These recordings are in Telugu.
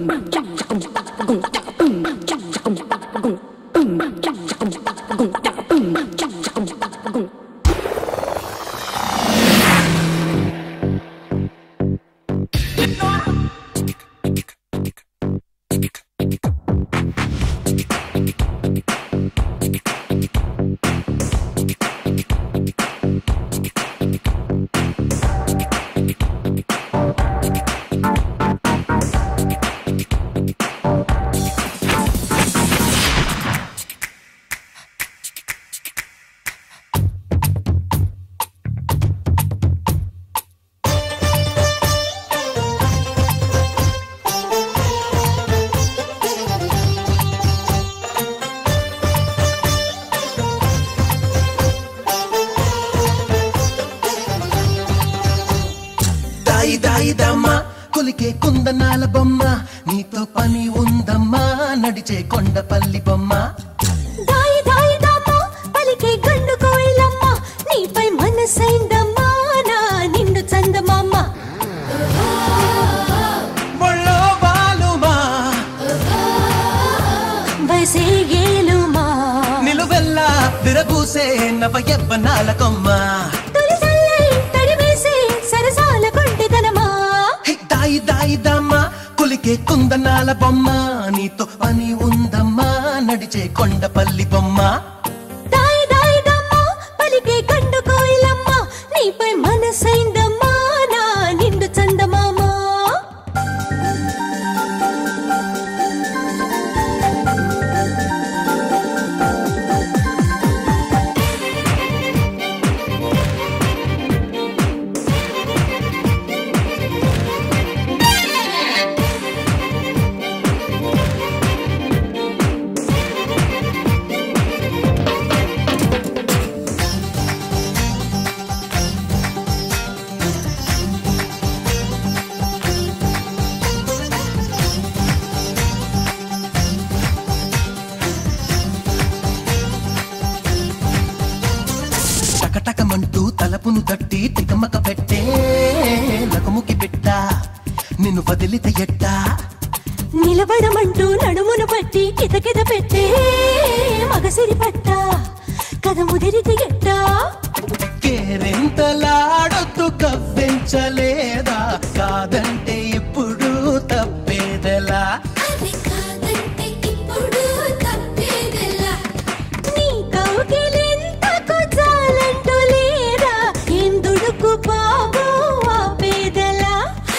దాయి దాయి దమ్మా కొలికే కుందనాల బొమ్మ నీతో పని ఉందమ్మా నడిచే కొండపల్లి బొమ్మ దాయి దాయి దామ్మ పలికే గండు కోయిలమ్మ నీపై మనసైందమ్మా నా నిండు చందమామ ఒళ్ళో వాలుమా వయసే ఏలుమా నిలువెల్లా విరబూసే నవ యవ్వనాల కొమ్మ తొలి చల్లై తడివేసే సరసాల కొంటిదనమా హే, దాయి దాయి దమ్మా కొలికే కుందనాల బొమ్మ నీతో పని ఉందమ్మా నడిచే కొండపల్లి బొమ్మ దాయి దాయి దామ్మ పలికే గండు కోయిలమ్మ నీపై మనసైందమ్మా నా నిండు చందమామ టకటకమంటూ తలపును తట్టి తికమక పెట్టే లకముకి పెట్ట నిన్ను వదిలితే ఎట్టా నిలబడమంటూ నడుమును పట్టి కితకిత పెట్టే మగసిరి పట్ట కథ ముదిరితి ఎట్టా కేరింతలాడొద్దు కవ్వించలేదా కాదంటే ఇప్పుడు తప్పేదెలా నీ కౌగిలింతకు చాలంటూ లేరా ఎందుడుకు బాబు ఆ పేదలా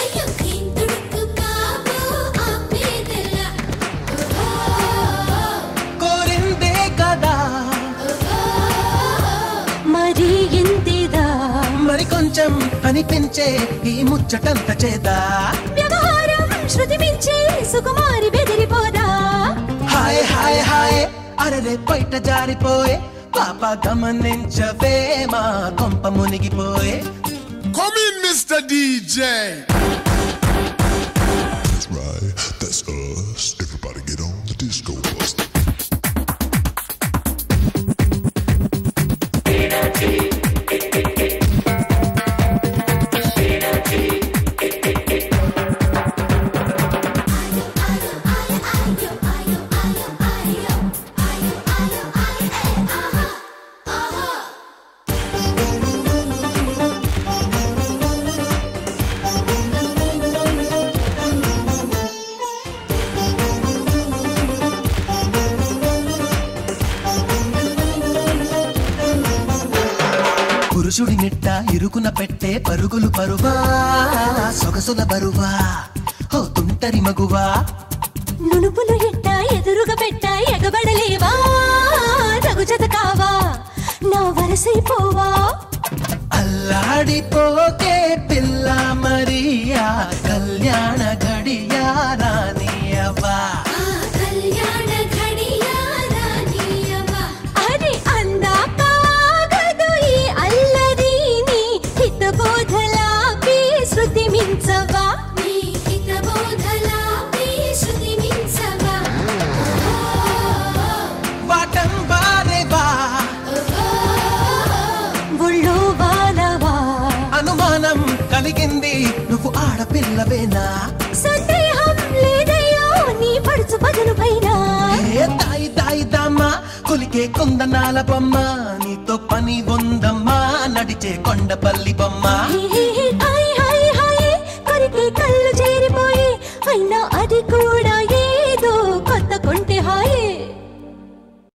కోరిందే కదా మరి ఇంతిదా మరి కొంచెం అనిపించే ఈ ముచ్చటంత చేదా వ్యవహారం శృతి మించి సుకుమారి బెదిరిపోదా హాయ్ హాయ్ హాయ్ అరరే బయట జారిపోయే పాప గమనించవే మా కొంప మునిగిపోయే Come in, Mr. DJ. That's right, that's us. Everybody get on the disco bus. పురుషుడి నిట్ట ఇరుకున పెట్టే పరుగులు పరువా సొగసుల బరువా ఓ తుంటరి మగువా నునుపులు ఎట్ట ఎదురుగా పెట్ట ఎగబడలేవా రఘుజత కావా నా వరసైపోవా అల్లాడిపోకే పిల్ల మరియా కళ్యాణ గడియా రానియవా అరే అందాక ఆగదు ఈ అల్లరిని హితబోధలాపి శృతి మించవా వాటం బారేవా ఒళ్ళో వానవా అనుమానం కలిగింది నువ్వు ఆడపిల్లవేనా సందేహం లేదయ్యా ఉందమ్మా కొలికే కుందనాల బొమ్మ నీతో పని ఉందమ్మా నడిచే కొండపల్లి బొమ్మ హే హే హే హాయ్ హాయ్ హాయ్ కొరికే కళ్ళు చేరిపోయి అయినా అది కూడా